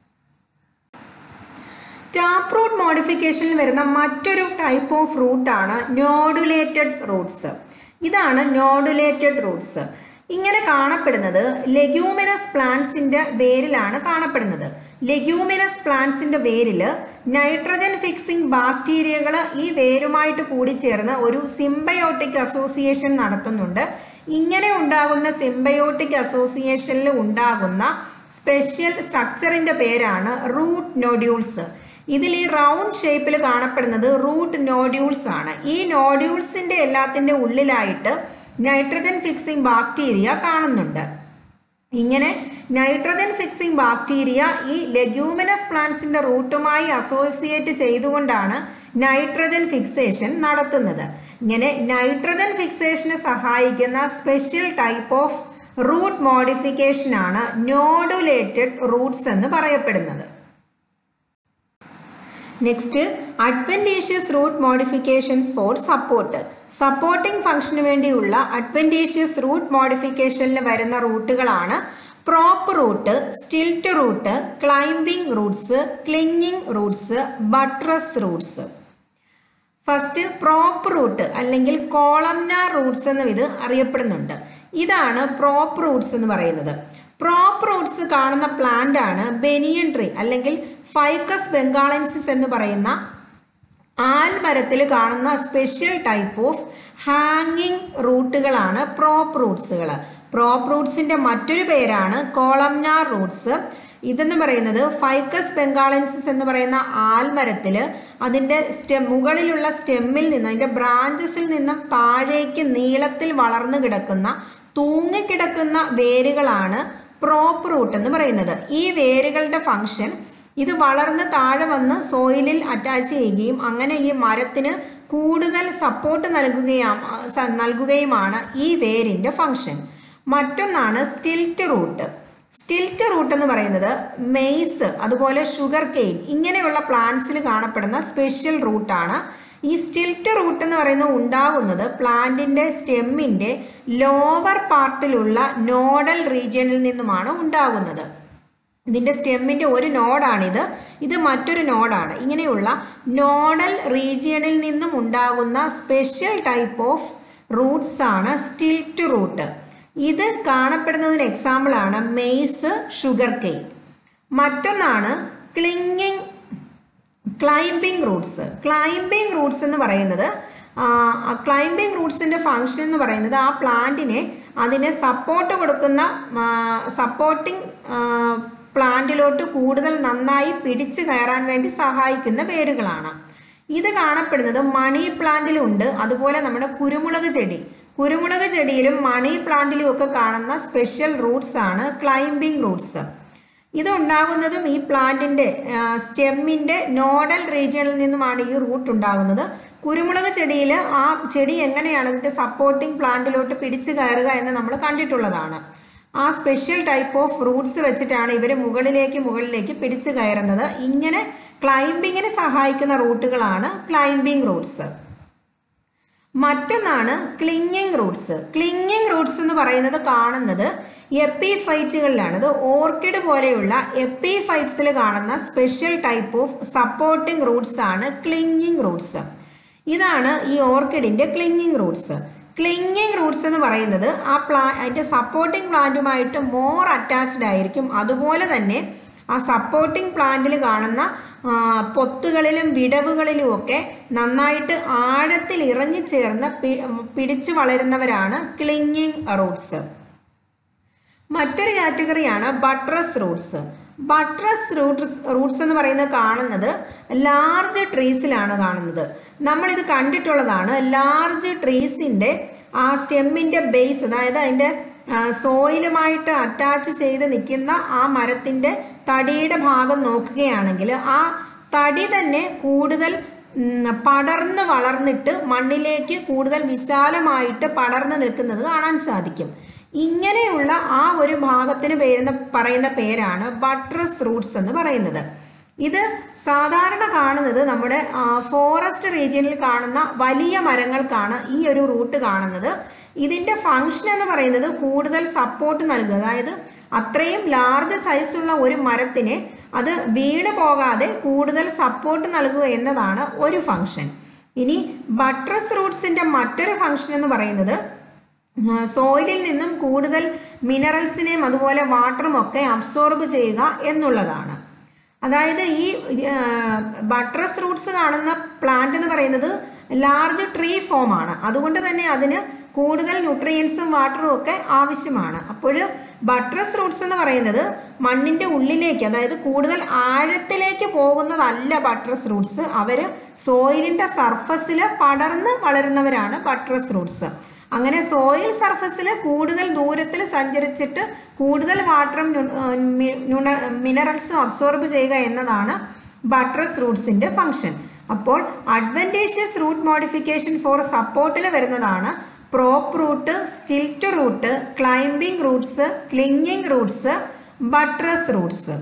ടാപ്പ് റൂട്ട് മോഡിഫിക്കേഷനിൽ വരുന്ന മറ്റൊരു ടൈപ്പ് ഓഫ് റൂട്ടാണ് നോഡുലേറ്റഡ് റൂട്ട്സ് ഇതാണ് നോഡുലേറ്റഡ് റൂട്ട്സ് ഇങ്ങനെ കാണപ്പെടുന്നത് ലെഗ്യൂമിനസ് പ്ലാന്റ്സിന്റെ വേരിലാണ് കാണപ്പെടുന്നത് ലെഗ്യൂമിനസ് പ്ലാന്റ്സിന്റെ വേരിൽ നൈട്രജൻ ഫിക്സിംഗ് ബാക്ടീരിയകൾ ഈ വേരുമായിട്ട് കൂടിച്ചേർന്ന് ഒരു സിംബയോട്ടിക് അസോസിയേഷൻ നടത്തുന്നുണ്ട് ഇങ്ങനെ ഉണ്ടാകുന്ന സിംബയോട്ടിക് അസോസിയേഷനിൽ ഉണ്ടാകുന്ന സ്പെഷ്യൽ സ്ട്രക്ചറിന്റെ പേരാണ് റൂട്ട് നോഡ്യൂൾസ് ഇതിൽ ഈ റൗണ്ട് ഷേപ്പിൽ കാണപ്പെടുന്നത് റൂട്ട് നോഡ്യൂൾസ് ആണ് ഈ നോഡ്യൂൾസിന്റെ എല്ലാത്തിന്റെ ഉള്ളിലായിട്ട് നൈട്രജൻ ഫിക്സിംഗ് ബാക്ടീരിയ കാണുന്നുണ്ട് ഇങ്ങനെ നൈട്രജൻ ഫിക്സിംഗ് ബാക്ടീരിയ ഈ ലെഗ്യൂമിനസ് പ്ലാന്റ്സിന്റെ റൂട്ടുമായി അസോസിയേറ്റ് ചെയ്തുകൊണ്ടാണ് നൈട്രജൻ ഫിക്സേഷൻ നടത്തുന്നത് ഇങ്ങനെ നൈട്രജൻ ഫിക്സേഷന് സഹായിക്കുന്ന special type of root modification ആണ് നോഡുലേറ്റഡ് റൂട്ട്സ് എന്ന് പറയപ്പെടുന്നത് next adventitious root modifications for support supporting ഫംഗ്ഷന് വേണ്ടിയുള്ള അഡ്വൻറ്റേഷ്യസ് റൂട്ട് മോഡിഫിക്കേഷനിൽ വരുന്ന റൂട്ടുകളാണ് prop root stilt root climbing roots clinging roots buttress roots first prop root അല്ലെങ്കിൽ കോളംനാർ റൂട്ട്സ് എന്നും ഇത് അറിയപ്പെടുന്നുണ്ട് ഇതാണ് പ്രോപ്പ് റൂട്ട്സ് എന്ന് പറയുന്നത് പ്രോപ്പ് റൂട്ട്സ് കാണുന്ന പ്ലാന്റ് ആണ് ബെനിയൻ ട്രീ അല്ലെങ്കിൽ ഫൈക്കസ് ബംഗാളൻസിസ് എന്ന് പറയുന്ന ആൽമരത്തിൽ കാണുന്ന സ്പെഷ്യൽ ടൈപ്പ് ഓഫ് ഹാങ്ങിങ് റൂട്ടുകളാണ് പ്രോപ്പ് റൂട്ട്സുകൾ പ്രോപ്പ് റൂട്ട്സിന്റെ മറ്റൊരു പേരാണ് കോളംനാർ റൂട്ട്സ് ഇതെന്ന് പറയുന്നത് ഫൈക്കസ് ബംഗാളൻസിസ് എന്ന് പറയുന്ന ആൽമരത്തിൽ അതിൻ്റെ സ്റ്റെം മുകളിലുള്ള സ്റ്റെമ്മിൽ നിന്ന് അതിൻ്റെ ബ്രാഞ്ചസിൽ നിന്നും താഴേക്ക് നീളത്തിൽ വളർന്നു കിടക്കുന്ന തൂങ്ങിക്കിടക്കുന്ന വേരുകളാണ് പ്രോപ്പ് റൂട്ട് എന്ന് പറയുന്നത് ഈ വേരുകളുടെ ഫങ്ഷൻ ഇത് വളർന്ന് താഴെ വന്ന് സോയിലിൽ അറ്റാച്ച് ചെയ്യുകയും അങ്ങനെ ഈ മരത്തിന് കൂടുതൽ സപ്പോർട്ട് നൽകുകയാം നൽകുകയുമാണ് ഈ വേരിൻ്റെ ഫങ്ഷൻ മറ്റൊന്നാണ് സ്റ്റിൽറ്റ് റൂട്ട് സ്റ്റിൽറ്റ് റൂട്ട് എന്ന് പറയുന്നത് മെയ്സ് അതുപോലെ ഷുഗർ കെയിൻ ഇങ്ങനെയുള്ള പ്ലാന്റ്സിൽ കാണപ്പെടുന്ന സ്പെഷ്യൽ റൂട്ടാണ് ഈ സ്റ്റിൽറ്റ് റൂട്ട് എന്ന് പറയുന്നത് ഉണ്ടാകുന്നത് പ്ലാന്റിന്റെ സ്റ്റെമ്മിന്റെ ലോവർ പാർട്ടിലുള്ള നോഡൽ റീജിയനിൽ നിന്നുമാണ് ഉണ്ടാകുന്നത് ഇതിന്റെ സ്റ്റെമ്മിന്റെ ഒരു നോഡാണിത് ഇത് മറ്റൊരു നോഡാണ് ഇങ്ങനെയുള്ള നോഡൽ റീജിയണിൽ നിന്നും ഉണ്ടാകുന്ന സ്പെഷ്യൽ ടൈപ്പ് ഓഫ് റൂട്ട്സ് ആണ് സ്റ്റിൽറ്റ് റൂട്ട് ഇത് കാണപ്പെടുന്നതിന് എക്സാമ്പിൾ ആണ് മെയ്സ് ഷുഗർ കെയിൻ മറ്റൊന്നാണ് clinging climbing roots climbing roots എന്ന് പറയുന്നത് ക്ലൈംബിംഗ് റൂട്ട്സിൻ്റെ ഫങ്ഷൻ എന്ന് പറയുന്നത് ആ പ്ലാന്റിനെ അതിനെ സപ്പോർട്ട് കൊടുക്കുന്ന സപ്പോർട്ടിംഗ് പ്ലാന്റിലോട്ട് കൂടുതൽ നന്നായി പിടിച്ചു കയറാൻ വേണ്ടി സഹായിക്കുന്ന വേരുകളാണ് ഇത് കാണപ്പെടുന്നത് മണി പ്ലാന്റിലുണ്ട് അതുപോലെ നമ്മുടെ കുരുമുളക് ചെടി കുരുമുളക് ചെടിയിലും മണി പ്ലാന്റിലും ഒക്കെ കാണുന്ന സ്പെഷ്യൽ റൂട്ട്സ് ആണ് ക്ലൈംബിംഗ് റൂട്ട്സ് ഇത് ഉണ്ടാകുന്നതും ഈ പ്ലാന്റിന്റെ സ്റ്റെമ്മിന്റെ നോഡൽ റീജിയണിൽ നിന്നുമാണ് ഈ റൂട്ട് ഉണ്ടാകുന്നത് കുരുമുളക് ചെടിയിൽ ആ ചെടി എങ്ങനെയാണ് അതിന്റെ സപ്പോർട്ടിംഗ് പ്ലാന്റിലോട്ട് പിടിച്ചു കയറുക എന്ന് നമ്മൾ കണ്ടിട്ടുള്ളതാണ് ആ സ്പെഷ്യൽ ടൈപ്പ് ഓഫ് റൂട്ട്സ് വെച്ചിട്ടാണ് ഇവർ മുകളിലേക്ക് മുകളിലേക്ക് പിടിച്ചു കയറുന്നത് ഇങ്ങനെ ക്ലൈംബിങ്ങിന് സഹായിക്കുന്ന റൂട്ടുകളാണ് ക്ലൈംബിംഗ് റൂട്ട്സ് മറ്റൊന്നാണ് ക്ലിങ്ങിങ് റൂട്ട്സ് ക്ലിങ്ങിങ് റൂട്ട്സ് എന്ന് പറയുന്നത് കാണുന്നത് എപ്പിഫൈറ്റുകളിലാണ് ഇത് ഓർക്കിഡ് പോലെയുള്ള എപ്പിഫൈറ്റ്സിൽ കാണുന്ന special type of supporting roots ആണ് ക്ലിങ്ങിങ് റൂട്ട്സ് ഇതാണ് ഈ ഓർക്കിഡിന്റെ ക്ലിങ്ങിങ് റൂട്ട്സ് ക്ലിങ്ങിങ് റൂട്ട്സ് എന്ന് പറയുന്നത് ആ പ്ലാ അതിൻ്റെ സപ്പോർട്ടിംഗ് പ്ലാന്റുമായിട്ട് മോർ അറ്റാച്ച്ഡ് ആയിരിക്കും അതുപോലെ തന്നെ ആ സപ്പോർട്ടിംഗ് പ്ലാന്റിൽ കാണുന്ന പൊത്തുകളിലും വിടവുകളിലും ഒക്കെ നന്നായിട്ട് ആഴത്തിൽ ഇറങ്ങിച്ചേർന്ന് പിടിച്ചു വളരുന്നവരാണ് ക്ലിങ്ങിങ് റൂട്ട്സ് മറ്റൊരു കാറ്റഗറിയാണ് buttress roots buttress roots roots എന്ന് പറയുന്നത് കാണുന്നത് ലാർജ് ട്രീസിലാണ് കാണുന്നത് നമ്മളിത് കണ്ടിട്ടുള്ളതാണ് ലാർജ് ട്രീസിൻ്റെ ആ സ്റ്റെമ്മിൻ്റെ ബേസ് അതായത് അതിൻ്റെ സോയിലുമായിട്ട് അറ്റാച്ച് ചെയ്ത് നിൽക്കുന്ന ആ മരത്തിൻ്റെ തടിയുടെ ഭാഗം നോക്കുകയാണെങ്കിൽ ആ തടി തന്നെ കൂടുതൽ ഉം, പടർന്ന് വളർന്നിട്ട് മണ്ണിലേക്ക് കൂടുതൽ വിശാലമായിട്ട് പടർന്ന് നിൽക്കുന്നത് കാണാൻ സാധിക്കും ഇങ്ങനെയുള്ള ആ ഒരു ഭാഗത്തിന് പേരുന്ന പറയുന്ന പേരാണ് ബട്രസ് റൂട്ട്സ് എന്ന് പറയുന്നത് ഇത് സാധാരണ കാണുന്നത് നമ്മുടെ ഫോറസ്റ്റ് റീജിയനിൽ കാണുന്ന വലിയ മരങ്ങൾക്കാണ് ഈ ഒരു റൂട്ട് കാണുന്നത് ഇതിൻ്റെ ഫങ്ഷൻ എന്ന് പറയുന്നത് കൂടുതൽ സപ്പോർട്ട് നൽകുക അതായത് അത്രയും ലാർജ് സൈസുള്ള ഒരു മരത്തിന് അത് വീണ് പോകാതെ കൂടുതൽ സപ്പോർട്ട് നൽകുക എന്നതാണ് ഒരു ഫങ്ഷൻ ഇനി ബട്രസ് റൂട്ട്സിൻ്റെ മറ്റൊരു ഫങ്ഷൻ എന്ന് പറയുന്നത് സോയിലിൽ നിന്നും കൂടുതൽ മിനറൽസിനെയും അതുപോലെ വാട്ടറും ഒക്കെ അബ്സോർബ് ചെയ്യുക എന്നുള്ളതാണ് അതായത് ഈ ബട്രസ് റൂട്ട്സ് കാണുന്ന പ്ലാന്റ് എന്ന് പറയുന്നത് ലാർജ് ട്രീ ഫോം ആണ് അതുകൊണ്ട് തന്നെ അതിന് കൂടുതൽ ന്യൂട്രിയൻസും വാട്ടറും ഒക്കെ ആവശ്യമാണ് അപ്പോൾ ബട്രസ് റൂട്ട്സ് എന്ന് പറയുന്നത് മണ്ണിൻ്റെ ഉള്ളിലേക്ക് അതായത് കൂടുതൽ ആഴത്തിലേക്ക് പോകുന്നതല്ല ബട്രസ് റൂട്ട്സ് അവർ സോയിലിൻ്റെ സർഫസിൽ പടർന്ന് വളരുന്നവരാണ് ബട്രസ് റൂട്ട്സ് അങ്ങനെ സോയിൽ സർഫസിൽ കൂടുതൽ ദൂരത്തിൽ സഞ്ചരിച്ചിട്ട് കൂടുതൽ വാട്ടറും മിനറൽസും അബ്സോർബ് ചെയ്യുക എന്നതാണ് ബട്രസ് റൂട്ട്സിൻ്റെ ഫങ്ഷൻ അപ്പോൾ അഡ്വൻറ്റേഷ്യസ് റൂട്ട് മോഡിഫിക്കേഷൻ ഫോർ സപ്പോർട്ടിൽ വരുന്നതാണ് prop root stilt root climbing roots clinging roots buttress roots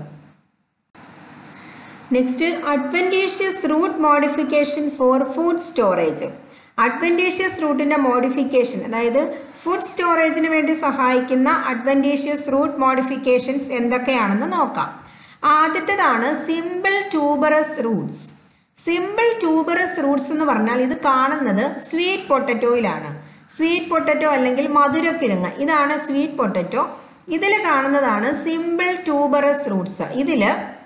next adventitious root modification for food storage adventitious റൂട്ടിൻ്റെ മോഡിഫിക്കേഷൻ അതായത് ഫുഡ് സ്റ്റോറേജിന് വേണ്ടി സഹായിക്കുന്ന അഡ്വൻറ്റേഷ്യസ് റൂട്ട് മോഡിഫിക്കേഷൻസ് എന്തൊക്കെയാണെന്ന് നോക്കാം ആദ്യത്തേതാണ് simple tuberous roots simple tuberous roots എന്ന് പറഞ്ഞാൽ ഇത് കാണുന്നത് സ്വീറ്റ് പൊട്ടറ്റോയിലാണ് സ്വീറ്റ് പൊട്ടറ്റോ അല്ലെങ്കിൽ മധുരക്കിഴങ്ങ് ഇതാണ് സ്വീറ്റ് പൊട്ടറ്റോ ഇതിൽ കാണുന്നതാണ് സിമ്പിൾ ട്യൂബറസ് റൂട്ട്സ് ഇതിൽ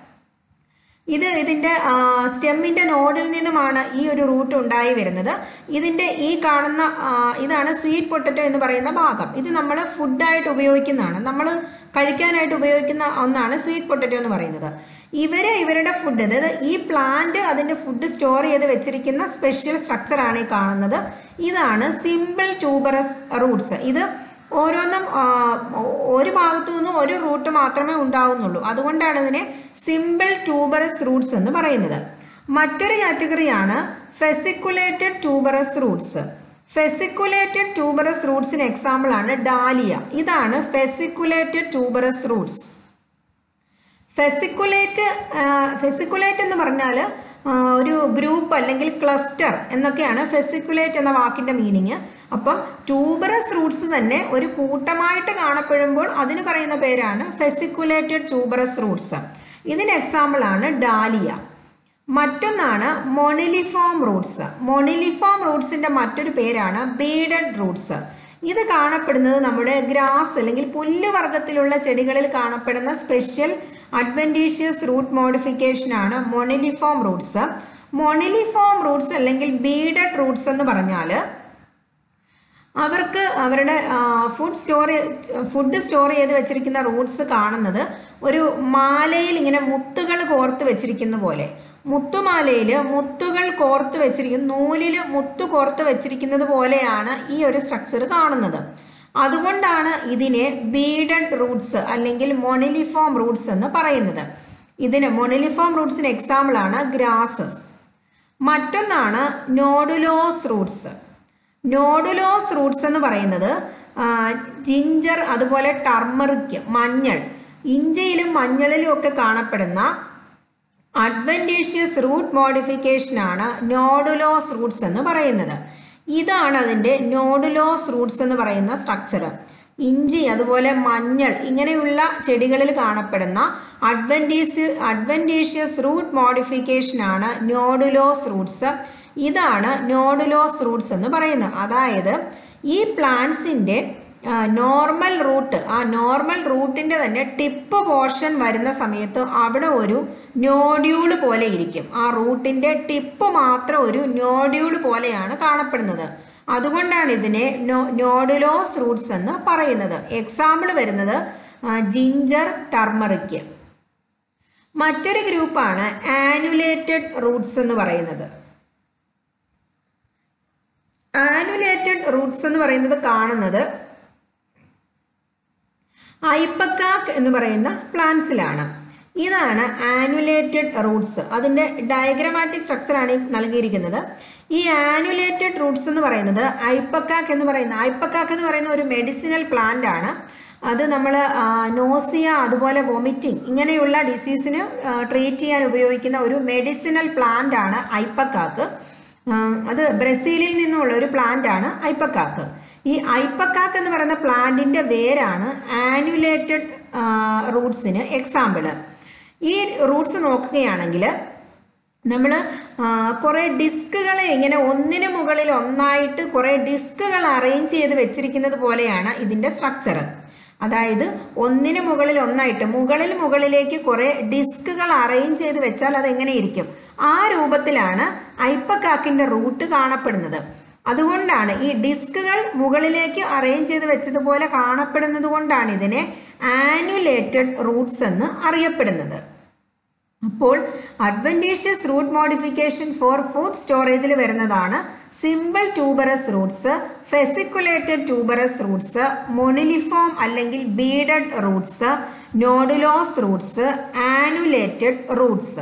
ഇത് ഇതിൻ്റെ സ്റ്റെമ്മിൻ്റെ നോഡിൽ നിന്നുമാണ് ഈ ഒരു റൂട്ട് ഉണ്ടായി വരുന്നത് ഇതിൻ്റെ ഈ കാണുന്ന ആ, ഇതാണ് സ്വീറ്റ് പൊട്ടറ്റോ എന്ന് പറയുന്ന ഭാഗം ഇത് നമ്മൾ ഫുഡായിട്ട് ഉപയോഗിക്കുന്നതാണ് നമ്മൾ കഴിക്കാനായിട്ട് ഉപയോഗിക്കുന്ന ഒന്നാണ് സ്വീറ്റ് പൊട്ടറ്റോ എന്ന് പറയുന്നത് ഇവർ ഇവരുടെ ഫുഡ് അതായത് ഈ പ്ലാന്റ് അതിൻ്റെ ഫുഡ് സ്റ്റോർ ചെയ്ത് വെച്ചിരിക്കുന്ന സ്പെഷ്യൽ സ്ട്രക്ചറാണ് ഈ കാണുന്നത് ഇതാണ് സിമ്പിൾ ട്യൂബറസ് റൂട്ട്സ് ഇത് ഓരോന്നും ആ, ഒരു ഭാഗത്തു നിന്നും ഒരു റൂട്ട് മാത്രമേ ഉണ്ടാവുന്നുള്ളൂ അതുകൊണ്ടാണ് ഇതിനെ സിമ്പിൾ ട്യൂബറസ് റൂട്ട്സ് എന്ന് പറയുന്നത് മറ്റൊരു കാറ്റഗറിയാണ് fasciculated tuberous roots fasciculated tuberous റൂട്ട്സിന് എക്സാമ്പിൾ ആണ് ഡാലിയ ഇതാണ് ഫെസിക്കുലേറ്റഡ് ട്യൂബറസ് റൂട്ട്സ് ഫെസിക്കുലേറ്റ് ഫെസിക്കുലേറ്റ് എന്ന് പറഞ്ഞാൽ ഒരു ഗ്രൂപ്പ് അല്ലെങ്കിൽ ക്ലസ്റ്റർ എന്നൊക്കെയാണ് ഫെസിക്കുലേറ്റ് എന്ന വാക്കിൻ്റെ മീനിങ് അപ്പം ട്യൂബറസ് റൂട്ട്സ് തന്നെ ഒരു കൂട്ടമായിട്ട് കാണപ്പെടുമ്പോൾ അതിന് പറയുന്ന പേരാണ് ഫെസിക്കുലേറ്റഡ് ട്യൂബറസ് റൂട്ട്സ് ഇതിന് എക്സാമ്പിൾ ആണ് ഡാലിയ മറ്റൊന്നാണ് മൊണിലിഫോം റൂട്ട്സ് മൊണിലിഫോം റൂട്ട്സിൻ്റെ മറ്റൊരു പേരാണ് ബീഡഡ് റൂട്ട്സ് ഇത് കാണപ്പെടുന്നത് നമ്മുടെ ഗ്രാസ് അല്ലെങ്കിൽ പുല്ല് വർഗത്തിലുള്ള ചെടികളിൽ കാണപ്പെടുന്ന സ്പെഷ്യൽ അഡ്വൻറ്റീഷ്യസ് റൂട്ട് മോഡിഫിക്കേഷൻ ആണ് മൊണിലിഫോം റൂട്ട്സ് മൊണിലിഫോം റൂട്ട്സ് അല്ലെങ്കിൽ ബീഡഡ് റൂട്ട്സ് എന്ന് പറഞ്ഞാൽ അവർക്ക് അവരുടെ ഫുഡ് സ്റ്റോർ ഫുഡ് സ്റ്റോർ ചെയ്ത് വെച്ചിരിക്കുന്ന റൂട്ട്സ് കാണുന്നത് ഒരു മാലയിൽ ഇങ്ങനെ മുത്തുകൾ കോർത്ത് വെച്ചിരിക്കുന്ന പോലെ മുത്തുമാലയിൽ മുത്തുകൾ കോർത്ത് വെച്ചിരിക്കുന്ന നൂലിൽ മുത്തു കോർത്ത് വെച്ചിരിക്കുന്നത് പോലെയാണ് ഈ ഒരു സ്ട്രക്ചർ കാണുന്നത് അതുകൊണ്ടാണ് ഇതിനെ ബീഡഡ് റൂട്ട്സ് അല്ലെങ്കിൽ മൊണിലിഫോം റൂട്ട്സ് എന്ന് പറയുന്നത് ഇതിന് മൊണിലിഫോം റൂട്ട്സിന് എക്സാമ്പിൾ ആണ് ഗ്രാസസ് മറ്റൊന്നാണ് നോഡുലോസ് റൂട്ട്സ് നോഡുലോസ് റൂട്ട്സ് എന്ന് പറയുന്നത് ജിഞ്ചർ അതുപോലെ ടർമറിക് മഞ്ഞൾ ഇഞ്ചിയിലും മഞ്ഞളിലും ഒക്കെ കാണപ്പെടുന്ന അഡ്വൻറ്റേഷ്യസ് റൂട്ട് മോഡിഫിക്കേഷനാണ് നോഡുലോസ് റൂട്ട്സ് എന്ന് പറയുന്നത് ഇതാണ് അതിൻ്റെ നോഡുലോസ് റൂട്ട്സ് എന്ന് പറയുന്ന സ്ട്രക്ചർ ഇഞ്ചി അതുപോലെ മഞ്ഞൾ ഇങ്ങനെയുള്ള ചെടികളിൽ കാണപ്പെടുന്ന അഡ്വൻറ്റീസ് അഡ്വൻറ്റേഷ്യസ് റൂട്ട് മോഡിഫിക്കേഷനാണ് നോഡുലോസ് റൂട്ട്സ് ഇതാണ് നോഡുലോസ് റൂട്ട്സ് എന്ന് പറയുന്നത് അതായത് ഈ പ്ലാന്റ്സിൻ്റെ നോർമൽ റൂട്ട് ആ നോർമൽ റൂട്ടിൻ്റെ തന്നെ ടിപ്പ് പോർഷൻ വരുന്ന സമയത്ത് അവിടെ ഒരു നോഡ്യൂൾ പോലെ ഇരിക്കും ആ റൂട്ടിൻ്റെ ടിപ്പ് മാത്രം ഒരു നോഡ്യൂൾ പോലെയാണ് കാണപ്പെടുന്നത് അതുകൊണ്ടാണ് ഇതിനെ നോ നോഡുലോസ് റൂട്ട്സ് എന്ന് പറയുന്നത് എക്സാമ്പിൾ വരുന്നത് ജിഞ്ചർ ടർമറിക്ക് മറ്റൊരു ഗ്രൂപ്പാണ് ആനുലേറ്റഡ് റൂട്ട്സ് എന്ന് പറയുന്നത് ആനുലേറ്റഡ് റൂട്ട്സ് എന്ന് പറയുന്നത് കാണുന്നത് ഐപ്പക്കാക്ക് എന്ന് പറയുന്ന പ്ലാന്റ്സിലാണ് ഇതാണ് ആനുലേറ്റഡ് റൂട്ട്സ് അതിൻ്റെ ഡയഗ്രമാറ്റിക് സ്ട്രക്ചറാണ് ഈ നൽകിയിരിക്കുന്നത് ഈ ആനുലേറ്റഡ് റൂട്ട്സ് എന്ന് പറയുന്നത് ഐപ്പക്കാക്ക് എന്ന് പറയുന്ന ഐപ്പക്കാക്ക് എന്ന് പറയുന്ന ഒരു മെഡിസിനൽ പ്ലാന്റ് ആണ് അത് നമ്മൾ നോസിയ അതുപോലെ വൊമിറ്റിംഗ് ഇങ്ങനെയുള്ള ഡിസീസിന് ട്രീറ്റ് ചെയ്യാൻ ഉപയോഗിക്കുന്ന ഒരു മെഡിസിനൽ പ്ലാന്റ് ആണ് ഐപ്പക്കാക്ക് അത് ബ്രസീലിൽ നിന്നുള്ള ഒരു പ്ലാന്റ് ആണ് ഐപ്പക്കാക്ക് ഈ ഐപ്പക്കാക്ക് എന്ന് പറയുന്ന പ്ലാന്റിന്റെ വേരാണ് ആനുലേറ്റഡ് റൂട്ട്സിന് എക്സാമ്പിള് ഈ റൂട്ട്സ് നോക്കുകയാണെങ്കിൽ നമ്മൾ കുറേ ഡിസ്കുകളെ ഇങ്ങനെ ഒന്നിന് മുകളിൽ ഒന്നായിട്ട് കുറേ ഡിസ്കുകൾ അറേഞ്ച് ചെയ്ത് വെച്ചിരിക്കുന്നത് പോലെയാണ് ഇതിൻ്റെ സ്ട്രക്ചർ അതായത് ഒന്നിന് മുകളിൽ ഒന്നായിട്ട് മുകളിൽ മുകളിലേക്ക് കുറേ ഡിസ്കുകൾ അറേഞ്ച് ചെയ്ത് വെച്ചാൽ അത് എങ്ങനെയിരിക്കും ആ രൂപത്തിലാണ് ഐപ്പക്കാക്കിൻ്റെ റൂട്ട് കാണപ്പെടുന്നത് അതുകൊണ്ടാണ് ഈ ഡിസ്കുകൾ മുകളിലേക്ക് അറേഞ്ച് ചെയ്ത് വെച്ചതുപോലെ കാണപ്പെടുന്നത് കൊണ്ടാണ് ഇതിനെ ആനുലേറ്റഡ് റൂട്ട്സ് എന്ന് അറിയപ്പെടുന്നത് അപ്പോൾ adventitious root modification for food സ്റ്റോറേജിൽ വരുന്നതാണ് simple tuberous roots fasciculated tuberous roots moniliform അല്ലെങ്കിൽ beaded roots nodulose roots annulated roots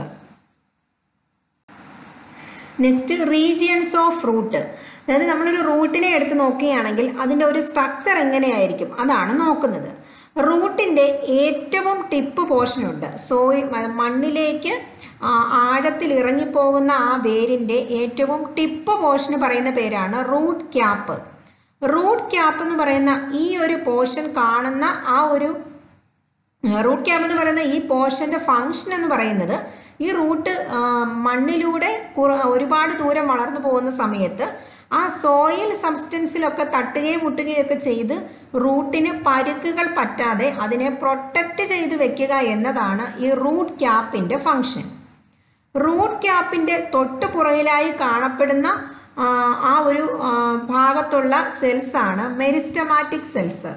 next regions of root അതായത് നമ്മളൊരു റൂട്ടിനെ എടുത്ത് നോക്കുകയാണെങ്കിൽ അതിൻ്റെ ഒരു സ്ട്രക്ചർ എങ്ങനെയായിരിക്കും അതാണ് നോക്കുന്നത് റൂട്ടിൻ്റെ ഏറ്റവും ടിപ്പ് പോർഷൻ ഉണ്ട് സോയി മണ്ണിലേക്ക് ആഴത്തിൽ ഇറങ്ങിപ്പോകുന്ന ആ വേരിൻ്റെ ഏറ്റവും ടിപ്പ് പോർഷന് പറയുന്ന പേരാണ് റൂട്ട് ക്യാപ്പ് റൂട്ട് ക്യാപ്പ് എന്ന് പറയുന്ന ഈ ഒരു പോർഷൻ കാണുന്ന ആ ഒരു റൂട്ട് ക്യാപ്പ് എന്ന് പറയുന്ന ഈ പോർഷൻ്റെ ഫങ്ഷൻ എന്ന് പറയുന്നത് ഈ റൂട്ട് മണ്ണിലൂടെ ഒരുപാട് ദൂരം വളർന്നു പോകുന്ന സമയത്ത് ആ സോയിൽ സബ്സ്റ്റൻസിലൊക്കെ തട്ടുകയും മുട്ടുകയൊക്കെ ചെയ്ത് റൂട്ടിന് പരുക്കുകൾ പറ്റാതെ അതിനെ പ്രൊട്ടക്റ്റ് ചെയ്ത് വെക്കുക എന്നതാണ് ഈ റൂട്ട് ക്യാപ്പിൻ്റെ ഫങ്ഷൻ റൂട്ട് ക്യാപ്പിൻ്റെ തൊട്ട് പുറകിലായി കാണപ്പെടുന്ന ആ ഒരു ഭാഗത്തുള്ള സെൽസാണ് മെരിസ്റ്റമാറ്റിക് സെൽസ്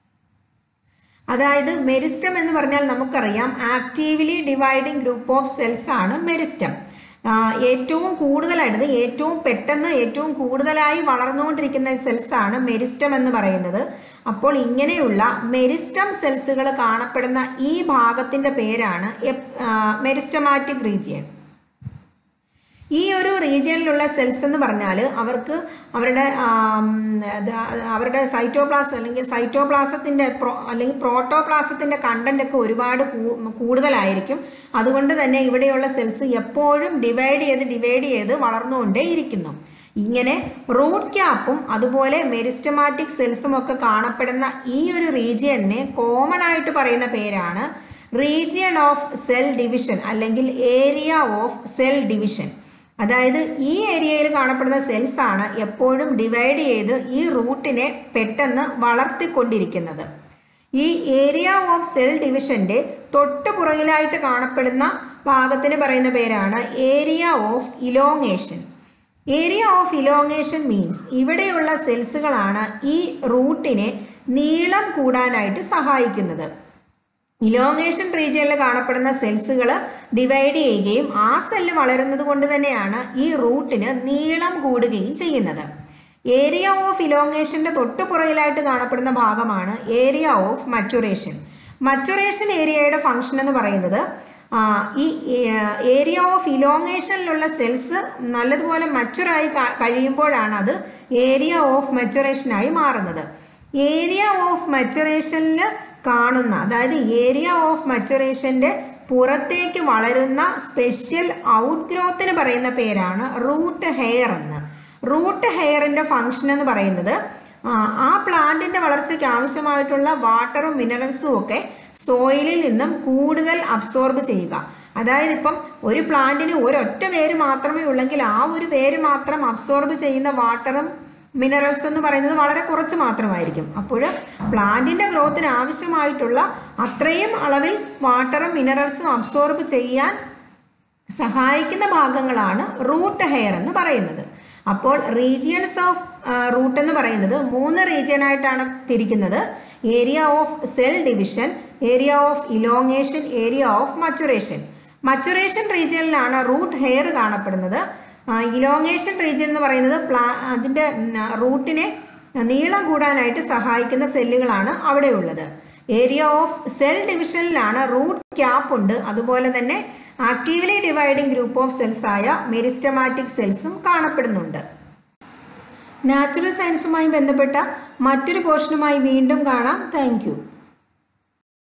അതായത് മെരിസ്റ്റം എന്ന് പറഞ്ഞാൽ നമുക്കറിയാം actively dividing group of cells ആണ് മെരിസ്റ്റം ഏറ്റവും കൂടുതലായിട്ട് ഏറ്റവും പെട്ടെന്ന് ഏറ്റവും കൂടുതലായി വളർന്നുകൊണ്ടിരിക്കുന്ന സെൽസ് ആണ് മെരിസ്റ്റം എന്ന് പറയുന്നത് അപ്പോൾ ഇങ്ങനെയുള്ള മെരിസ്റ്റം സെൽസുകൾ കാണപ്പെടുന്ന ഈ ഭാഗത്തിൻ്റെ പേരാണ് മെരിസ്റ്റമാറ്റിക് റീജിയൻ ഈ ഒരു റീജിയനിലുള്ള സെൽസ് എന്ന് പറഞ്ഞാൽ അവർക്ക് അവരുടെ അവരുടെ സൈറ്റോപ്ലാസം അല്ലെങ്കിൽ സൈറ്റോപ്ലാസത്തിൻ്റെ പ്രോ അല്ലെങ്കിൽ പ്രോട്ടോപ്ലാസത്തിൻ്റെ കണ്ടന്റ് ഒക്കെ ഒരുപാട് കൂടുതലായിരിക്കും അതുകൊണ്ട് തന്നെ ഇവിടെയുള്ള സെൽസ് എപ്പോഴും ഡിവൈഡ് ചെയ്ത് ഡിവൈഡ് ചെയ്ത് വളർന്നുകൊണ്ടേ ഇരിക്കുന്നു ഇങ്ങനെ റൂട്ട് ക്യാപ്പും അതുപോലെ മെരിസ്റ്റമാറ്റിക് സെൽസും ഒക്കെ കാണപ്പെടുന്ന ഈ ഒരു റീജിയനെ കോമൺ ആയിട്ട് പറയുന്ന പേരാണ് റീജിയൻ ഓഫ് സെൽ ഡിവിഷൻ അല്ലെങ്കിൽ ഏരിയ ഓഫ് സെൽ ഡിവിഷൻ അതായത് ഈ ഏരിയയിൽ കാണപ്പെടുന്ന സെൽസ് ആണ് എപ്പോഴും ഡിവൈഡ് ചെയ്ത് ഈ റൂട്ടിനെ പെട്ടെന്ന് വളർത്തിക്കൊണ്ടിരിക്കുന്നത് ഈ ഏരിയ ഓഫ് സെൽ ഡിവിഷന്റെ തൊട്ട് പുറകിലായിട്ട് കാണപ്പെടുന്ന ഭാഗത്തിന് പറയുന്ന പേരാണ് area of elongation area of elongation means ഇവിടെയുള്ള സെൽസുകളാണ് ഈ റൂട്ടിനെ നീളം കൂടാനായിട്ട് സഹായിക്കുന്നത് ഇലോങ്ങേഷൻ റീജിയനിൽ കാണപ്പെടുന്ന സെൽസുകൾ ഡിവൈഡ് ചെയ്യുകയും ആ സെല്ല് വളരുന്നത് കൊണ്ട് തന്നെയാണ് ഈ റൂട്ടിന് നീളം കൂടുകയും ചെയ്യുന്നത് ഏരിയ ഓഫ് ഇലോങ്ങേഷന്റെ തൊട്ടു പുറകിലായിട്ട് കാണപ്പെടുന്ന ഭാഗമാണ് ഏരിയ ഓഫ് മച്ചുറേഷൻ മച്ചുറേഷൻ ഏരിയയുടെ ഫംഗ്ഷൻ എന്ന് പറയുന്നത് ഈ ഏരിയ ഓഫ് ഇലോങ്ങേഷനിലുള്ള സെൽസ് നല്ലതുപോലെ മച്ചുറായി കഴിയുമ്പോഴാണ് അത് ഏരിയ ഓഫ് മച്ചുറേഷനായി മാറുന്നത് ഏരിയ ഓഫ് മച്ചുറേഷനിൽ കാണുന്ന അതായത് ഏരിയ ഓഫ് മച്ചുറേഷൻ്റെ പുറത്തേക്ക് വളരുന്ന സ്പെഷ്യൽ ഔട്ട് ഗ്രോത്തിന് പറയുന്ന പേരാണ് റൂട്ട് ഹെയർ എന്ന് റൂട്ട് ഹെയറിൻ്റെ ഫങ്ഷൻ എന്ന് പറയുന്നത് ആ പ്ലാന്റിൻ്റെ വളർച്ചയ്ക്ക് ആവശ്യമായിട്ടുള്ള വാട്ടറും മിനറൽസും ഒക്കെ സോയിലിൽ നിന്നും കൂടുതൽ അബ്സോർബ് ചെയ്യുക അതായത് ഇപ്പം ഒരു പ്ലാന്റിന് ഒരൊറ്റ വേര് മാത്രമേ ഉള്ളെങ്കിൽ ആ ഒരു വേര് മാത്രം അബ്സോർബ് ചെയ്യുന്ന വാട്ടറും മിനറൽസ് എന്ന് പറയുന്നത് വളരെ കുറച്ച് മാത്രമായിരിക്കും അപ്പോൾ പ്ലാന്റിൻ്റെ ഗ്രോത്തിന് ആവശ്യമായിട്ടുള്ള അത്രയും അളവിൽ വാട്ടറും മിനറൽസും അബ്സോർബ് ചെയ്യാൻ സഹായിക്കുന്ന ഭാഗങ്ങളാണ് റൂട്ട് ഹെയർ എന്ന് പറയുന്നത് അപ്പോൾ റീജിയൻസ് ഓഫ് റൂട്ട് എന്ന് പറയുന്നത് മൂന്ന് റീജിയൻ ആയിട്ടാണ് തിരിക്കുന്നത് area of cell division area of elongation area of maturation maturation റീജിയനിലാണ് റൂട്ട് ഹെയർ കാണപ്പെടുന്നത് ഇലോങ്ങേഷൻ റീജിയൻ എന്ന് പറയുന്നത് പ്ലാ അതിൻ്റെ റൂട്ടിനെ നീളം കൂടാനായിട്ട് സഹായിക്കുന്ന സെല്ലുകളാണ് അവിടെയുള്ളത് ഏരിയ ഓഫ് സെൽ ഡിവിഷനിലാണ് റൂട്ട് ക്യാപ്പ് ഉണ്ട് അതുപോലെ തന്നെ actively dividing group of cells ആയ മെരിസ്റ്റമാറ്റിക് സെൽസും കാണപ്പെടുന്നുണ്ട് നാച്ചുറൽ സയൻസുമായി ബന്ധപ്പെട്ട മറ്റൊരു പോർഷനുമായി വീണ്ടും കാണാം താങ്ക്